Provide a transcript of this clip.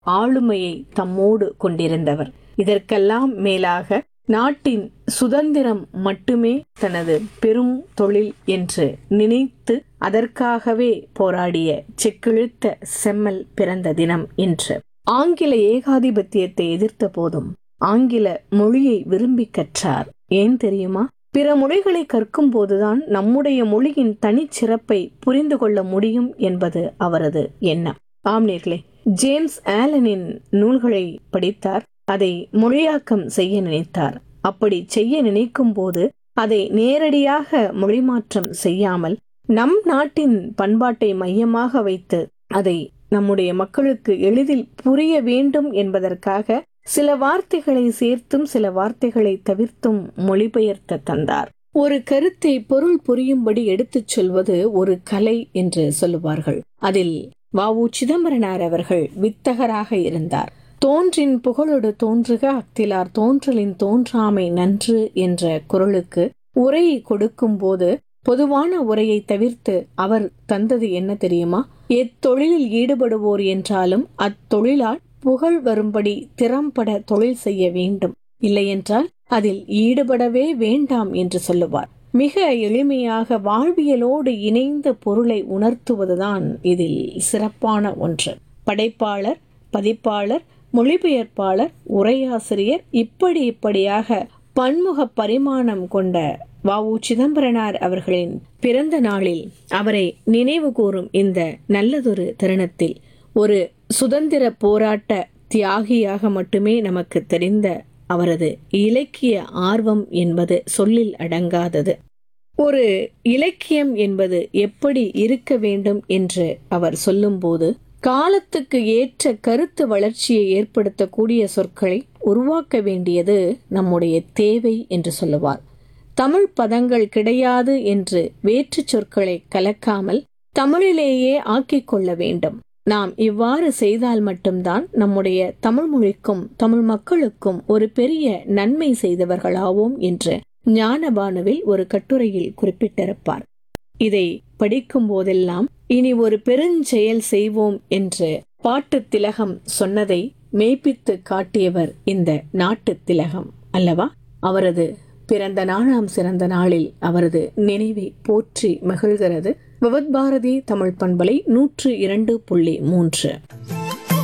ஆளுமையை தம்மோடு கொண்டிருந்தவர் இதற்கெல்லாம் மேலாக நாட்டின் சுதந்திரம் மட்டுமே தனது பெரும் தொழில் என்று நினைத்து அதற்காகவே போராடிய செக்கிழுத்த செம்மல் பிறந்த தினம் இன்று ஆங்கில ஏகாதிபத்தியத்தை எதிர்த்த போதும் ஆங்கில மொழியை விரும்பி கற்றார் ஏன் தெரியுமா பிற மொழிகளை கற்கும் போதுதான் நம்முடைய மொழியின் தனிச்சிறப்பை புரிந்து கொள்ள முடியும் என்பது அவரது எண்ணம் ஆம்நேர்களே ஜேம்ஸ் ஆலனின் நூல்களை படித்தார் அதை மொழியாக்கம் செய்ய நினைத்தார் அப்படி செய்ய நினைக்கும் போது அதை நேரடியாக மொழிமாற்றம் செய்யாமல் நம் நாட்டின் பண்பாட்டை மையமாக வைத்து அதை நம்முடைய மக்களுக்கு எளிதில் புரிய வேண்டும் என்பதற்காக சில வார்த்தைகளை சேர்த்தும் சில வார்த்தைகளை தவிர்த்தும் மொழிபெயர்த்த தந்தார் ஒரு கருத்தை பொருள் புரியும்படி எடுத்துச் சொல்வது ஒரு கலை என்று சொல்லுவார்கள் அதில் வாவு சிதம்பரனார் அவர்கள் வித்தகராக இருந்தார் தோன்றின் புகழொடு தோன்றுக அக்திலார் தோன்றலின் தோன்றாமை நன்று என்ற குரலுக்கு உரையை கொடுக்கும் போது பொதுவான உரையை தவிர்த்து அவர் தந்தது என்ன தெரியுமா எத்தொழிலில் ஈடுபடுவோர் என்றாலும் அத்தொழிலால் புகழ் வரும்படி திறம்பட தொழில் செய்ய வேண்டும் இல்லையென்றால் அதில் ஈடுபடவே வேண்டாம் என்று சொல்லுவார் மிக எளிமையாக வாழ்வியலோடு இணைந்த பொருளை உணர்த்துவதுதான் இதில் சிறப்பான ஒன்று படைப்பாளர் பதிப்பாளர் மொழிபெயர்ப்பாளர் உரையாசிரியர் இப்படி இப்படியாக பன்முக பரிமாணம் கொண்ட வாவு சிதம்பரனார் அவர்களின் பிறந்த நாளில் அவரை நினைவு கூறும் இந்த நல்லதொரு தருணத்தில் ஒரு சுதந்திர போராட்ட தியாகியாக மட்டுமே நமக்கு தெரிந்த அவரது இலக்கிய ஆர்வம் என்பது சொல்லில் அடங்காதது ஒரு இலக்கியம் என்பது எப்படி இருக்க வேண்டும் என்று அவர் சொல்லும்போது காலத்துக்கு ஏற்ற கருத்து வளர்ச்சியை ஏற்படுத்தக்கூடிய சொற்களை உருவாக்க வேண்டியது நம்முடைய தேவை என்று சொல்லுவார் தமிழ் பதங்கள் கிடையாது என்று வேற்று சொற்களை கலக்காமல் தமிழிலேயே ஆக்கிக் கொள்ள வேண்டும் நாம் இவ்வாறு செய்தால் மட்டும்தான் நம்முடைய தமிழ் மொழிக்கும் தமிழ் மக்களுக்கும் ஒரு பெரிய நன்மை செய்தவர்களாவோம் என்று ஞானபானுவில் ஒரு கட்டுரையில் குறிப்பிட்டிருப்பார் இதை படிக்கும் போதெல்லாம் இனி ஒரு பெருஞ்செயல் செய்வோம் என்று பாட்டு திலகம் சொன்னதை மெய்ப்பித்து காட்டியவர் இந்த நாட்டு திலகம் அல்லவா அவரது பிறந்த நாளாம் சிறந்த நாளில் அவரது நினைவை போற்றி மகிழ்கிறது விவத் பாரதி தமிழ் பண்பலை நூற்று இரண்டு புள்ளி மூன்று